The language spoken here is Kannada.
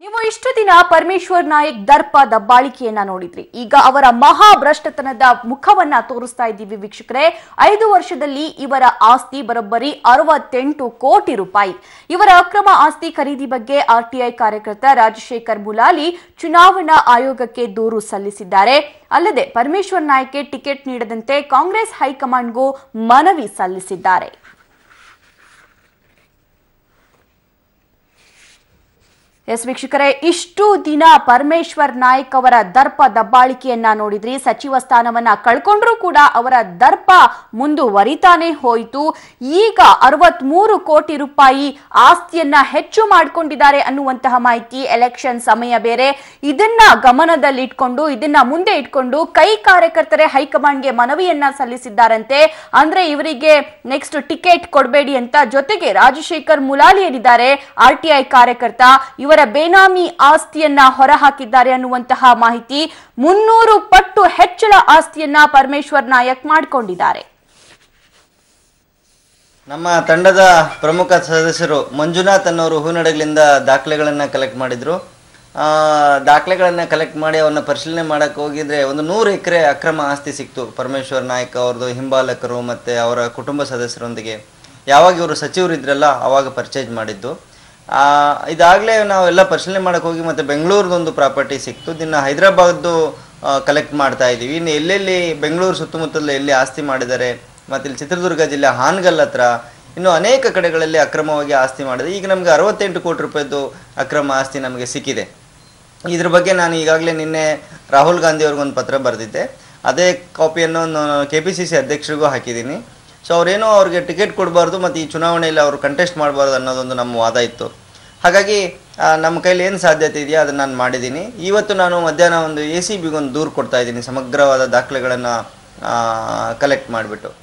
ನೀವು ಇಷ್ಟು ದಿನ ಪರಮೇಶ್ವರ್ ನಾಯಕ್ ದರ್ಪ ದಬ್ಬಾಳಿಕೆಯನ್ನ ನೋಡಿದ್ರಿ ಈಗ ಅವರ ಮಹಾಭ್ರಷ್ಟತನದ ಮುಖವನ್ನ ತೋರಿಸ್ತಾ ಇದ್ದೀವಿ ವೀಕ್ಷಕರೇ ಐದು ವರ್ಷದಲ್ಲಿ ಇವರ ಆಸ್ತಿ ಬರೋಬ್ಬರಿ ಅರವತ್ತೆಂಟು ಕೋಟಿ ರೂಪಾಯಿ ಇವರ ಅಕ್ರಮ ಆಸ್ತಿ ಖರೀದಿ ಬಗ್ಗೆ ಆರ್ಟಿಐ ಕಾರ್ಯಕರ್ತ ರಾಜಶೇಖರ್ ಮುಲಾಲಿ ಚುನಾವಣಾ ಆಯೋಗಕ್ಕೆ ದೂರು ಸಲ್ಲಿಸಿದ್ದಾರೆ ಅಲ್ಲದೆ ಪರಮೇಶ್ವರ್ ನಾಯಕ್ಗೆ ಟಿಕೆಟ್ ನೀಡದಂತೆ ಕಾಂಗ್ರೆಸ್ ಹೈಕಮಾಂಡ್ಗೂ ಮನವಿ ಸಲ್ಲಿಸಿದ್ದಾರೆ ಎಸ್ ವೀಕ್ಷಕರೇ ಇಷ್ಟು ದಿನ ಪರಮೇಶ್ವರ್ ನಾಯಕ್ ಅವರ ದರ್ಪ ದಬ್ಬಾಳಿಕೆಯನ್ನ ನೋಡಿದ್ರಿ ಸಚಿವ ಸ್ಥಾನವನ್ನ ಕಳ್ಕೊಂಡ್ರೂ ಕೂಡ ಅವರ ದರ್ಪ ಮುಂದುವರಿತಾನೆ ಹೋಯಿತು ಈಗ ಅರವತ್ಮೂರು ಕೋಟಿ ರೂಪಾಯಿ ಆಸ್ತಿಯನ್ನ ಹೆಚ್ಚು ಮಾಡಿಕೊಂಡಿದ್ದಾರೆ ಅನ್ನುವಂತಹ ಮಾಹಿತಿ ಎಲೆಕ್ಷನ್ ಸಮಯ ಬೇರೆ ಇದನ್ನ ಗಮನದಲ್ಲಿಟ್ಕೊಂಡು ಇದನ್ನ ಮುಂದೆ ಇಟ್ಕೊಂಡು ಕೈ ಕಾರ್ಯಕರ್ತರೇ ಹೈಕಮಾಂಡ್ಗೆ ಮನವಿಯನ್ನ ಸಲ್ಲಿಸಿದ್ದಾರಂತೆ ಅಂದ್ರೆ ಇವರಿಗೆ ನೆಕ್ಸ್ಟ್ ಟಿಕೆಟ್ ಕೊಡಬೇಡಿ ಅಂತ ಜೊತೆಗೆ ರಾಜಶೇಖರ್ ಮುಲಾಲಿ ಏನಿದ್ದಾರೆ ಆರ್ ಟಿ ಐ ಕಾರ್ಯಕರ್ತ ಇವರ ಬೇನಾಮಿ ಆಸ್ತಿಯನ್ನ ಹೊರಹಾಕಿದ್ದಾರೆ ಅನ್ನುವಂತಹ ಮಾಹಿತಿ ಮುನ್ನೂರು ಪಟ್ಟು ಹೆಚ್ಚಳ ಆಸ್ತಿಯನ್ನ ಪರಮೇಶ್ವರ್ ನಾಯಕ್ ಮಾಡಿಕೊಂಡಿದ್ದಾರೆ ನಮ್ಮ ತಂಡದ ಪ್ರಮುಖ ಸದಸ್ಯರು ಮಂಜುನಾಥ್ ಅನ್ನೋರು ಹೂನಡಗಲಿಂದ ದಾಖಲೆಗಳನ್ನು ಕಲೆಕ್ಟ್ ಮಾಡಿದ್ರು ಆ, ದಾಖಲೆಗಳನ್ನು ಕಲೆಕ್ಟ್ ಮಾಡಿ ಅವನ್ನ ಪರಿಶೀಲನೆ ಮಾಡಕ್ಕೆ ಹೋಗಿದ್ರೆ ಒಂದು ನೂರು ಎಕರೆ ಅಕ್ರಮ ಆಸ್ತಿ ಸಿಕ್ತು ಪರಮೇಶ್ವರ್ ನಾಯ್ಕ ಅವ್ರದ್ದು ಹಿಂಬಾಲಕರು ಮತ್ತು ಅವರ ಕುಟುಂಬ ಸದಸ್ಯರೊಂದಿಗೆ ಯಾವಾಗ ಇವರು ಸಚಿವರು ಇದ್ರಲ್ಲ ಅವಾಗ ಪರ್ಚೇಸ್ ಮಾಡಿದ್ದು ಆ, ಇದಾಗಲೇ ನಾವೆಲ್ಲ ಪರಿಶೀಲನೆ ಮಾಡಕ್ಕೆ ಹೋಗಿ ಮತ್ತು ಬೆಂಗಳೂರದೊಂದು ಪ್ರಾಪರ್ಟಿ ಸಿಕ್ತು ಇನ್ನು ಹೈದರಾಬಾದ್ದು ಕಲೆಕ್ಟ್ ಮಾಡ್ತಾ ಇದ್ದೀವಿ ಇನ್ನು ಎಲ್ಲೆಲ್ಲಿ ಬೆಂಗಳೂರು ಸುತ್ತಮುತ್ತಲು ಎಲ್ಲಿ ಆಸ್ತಿ ಮಾಡಿದ್ದಾರೆ ಮತ್ತು ಇಲ್ಲಿ ಚಿತ್ರದುರ್ಗ ಜಿಲ್ಲೆ ಹಾನಗಲ್ ಹತ್ರ ಇನ್ನು ಅನೇಕ ಕಡೆಗಳಲ್ಲಿ ಅಕ್ರಮವಾಗಿ ಆಸ್ತಿ ಮಾಡಿದೆ ಈಗ ನಮಗೆ ಅರವತ್ತೆಂಟು ಕೋಟಿ ರೂಪಾಯಿದು ಅಕ್ರಮ ಆಸ್ತಿ ನಮಗೆ ಸಿಕ್ಕಿದೆ ಇದ್ರ ಬಗ್ಗೆ ನಾನು ಈಗಾಗಲೇ ನಿನ್ನೆ ರಾಹುಲ್ ಗಾಂಧಿ ಅವ್ರಿಗೊಂದು ಪತ್ರ ಬರೆದಿದ್ದೆ ಅದೇ ಕಾಪಿಯನ್ನು ಕೆ ಪಿ ಸಿ ಸಿ ಅಧ್ಯಕ್ಷರಿಗೂ ಹಾಕಿದ್ದೀನಿ ಸೊ ಅವರೇನೋ ಅವ್ರಿಗೆ ಟಿಕೆಟ್ ಕೊಡಬಾರ್ದು ಮತ್ತು ಈ ಚುನಾವಣೆಯಲ್ಲಿ ಅವರು ಕಂಟೆಸ್ಟ್ ಮಾಡಬಾರ್ದು ಅನ್ನೋದೊಂದು ನಮ್ಮ ವಾದ ಇತ್ತು ಹಾಗಾಗಿ ಆ, ನಮ್ಮ ಕೈಲಿ ಏನು ಸಾಧ್ಯತೆ ಇದೆಯೋ ಅದನ್ನು ನಾನು ಮಾಡಿದ್ದೀನಿ ಇವತ್ತು ನಾನು ಮಧ್ಯಾಹ್ನ ಒಂದು ಎ ಸಿ ಬಿಗೊಂದು ದೂರು ಕೊಡ್ತಾ ಇದ್ದೀನಿ ಸಮಗ್ರವಾದ ದಾಖಲೆಗಳನ್ನು ಕಲೆಕ್ಟ್ ಮಾಡಿಬಿಟ್ಟು